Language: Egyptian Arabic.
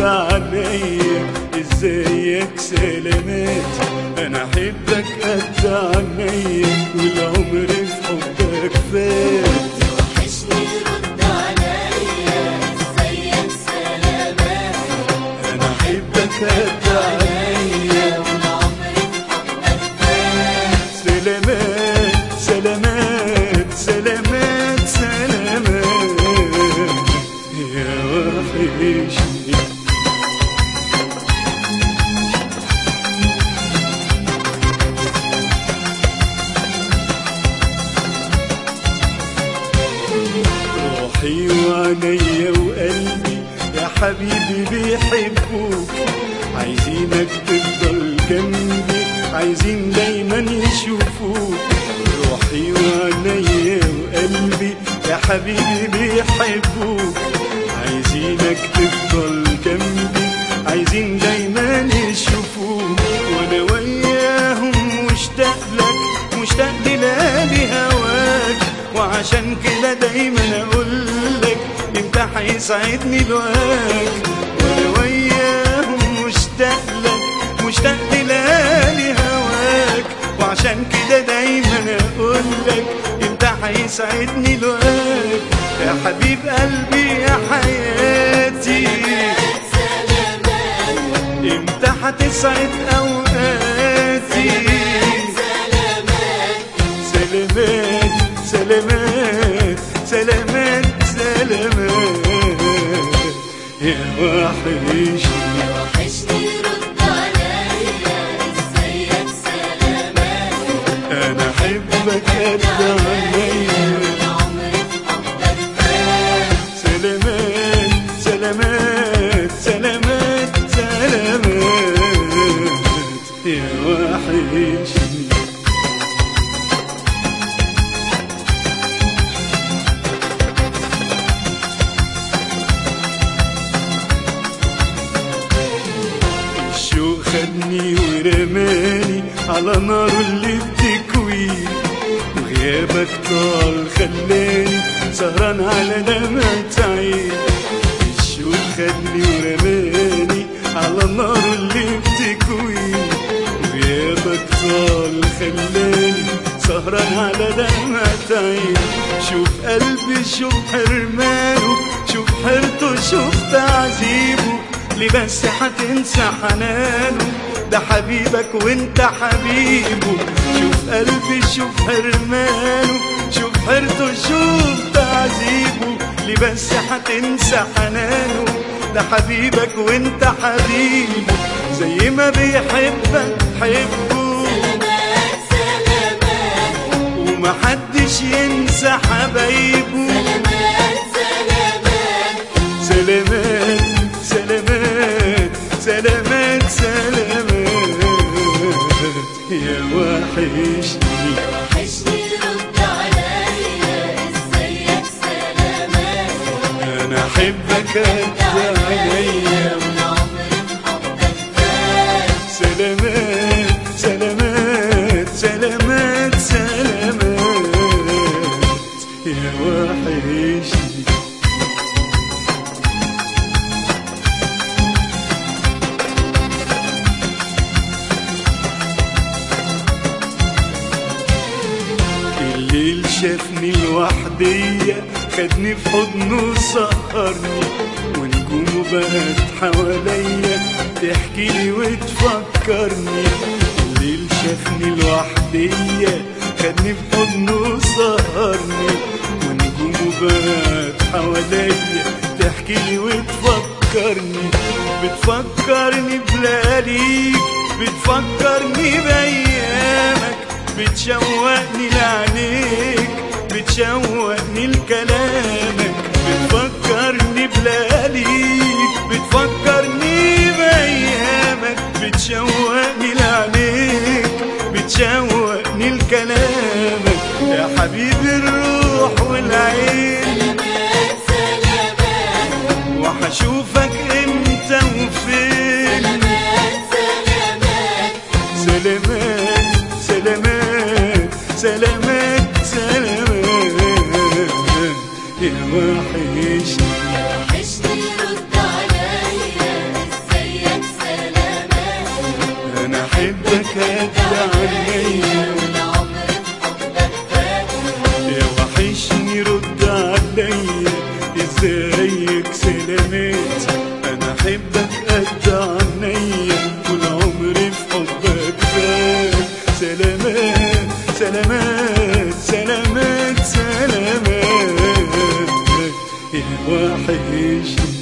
عليا ازيك سلامات انا احبك قد عينيا والعمر في حبك فات وحشني رد عليا ازيك سلامات انا احبك قد عينيا والعمر في حبك فات سلامات سلامات سلامات سلامات يا وحشني روحي وعينيا وقلبي يا حبيبي بيحبوك عايزينك تفضل جنبي عايزين دايما يشوفوك روحي وعينيا وقلبي يا حبيبي بيحبوك عايزينك تفضل جنبي عايزين دايما يشوفوك وانا وياهم مشتاق لك مشتاق للالي هواك وعشان كده دايما اقول لك انت هيسعدني لواك وانا وياهم مشتاق لك مشتاق للالي هواك وعشان كده دايما اقول لك انت هيسعدني لواك يا حبيب قلبي يا حياتي سلامات امتى هتسعد اوقاتي سلامات سلامات سلامات سلامات سلامات يا وحشني وحشني رد عليا ازيك سلامات انا احبك قد عينيا والعمر في حبك فات سلامات سلامات سلامات سلامات يا وحشني الشوق خدني ورماني على نار اللي بتكوي وغيابك طال خلاني سهران على دمعة عين الشوق خدني ورماني على نار اللي بتكوي وغيابك طال خلاني سهران على دمعة عين شوف قلبي شوف حرمانه شوف حيرته شوف تعذيبه ليه بس هتنسى حنانه ده حبيبك وانت حبيبه شوف قلبي شوف حرمانه شوف حيرته شوف تعذيبه ليه بس هتنسى حنانه ده حبيبك وانت حبيبه زي ما بيحبك حبه سلامات سلامات ومحدش ينسى حبايبه سلامات سلامات سلامات سلامات سلامات سلامات يا وحشني وحشني رد عليا ازيك سلامات انا احبك قد عينيا والعمر في حبك فات سلامات سلامات سلامات سلامات يا وحشني الليل شافني لوحدية خدني في حضنه سهرني ونجومه بقت حواليا تحكي لي وتفكرني الليل شافني لوحدية خدني في حضنه سهرني ونجومه بقت حواليا تحكي لي وتفكرني بتفكرني بلاليك بتفكرني بأيامك بتشوقني لعينيك بتشوقني لكلامك بتفكرني بلاليك بتفكرني بأيامك بتشوقني لعينيك بتشوقني لكلامك يا حبيبي الروح والعين سلامات سلامات وحشوفك امتى وفين سلامات سلامات سلامات سلامات سلامات سلامات يا وحشني وحشني رد عليا سلامات انا احبك قد عينيا طول عمري في حبك فات سلامات سلامات سلامات سلامات يا وحشني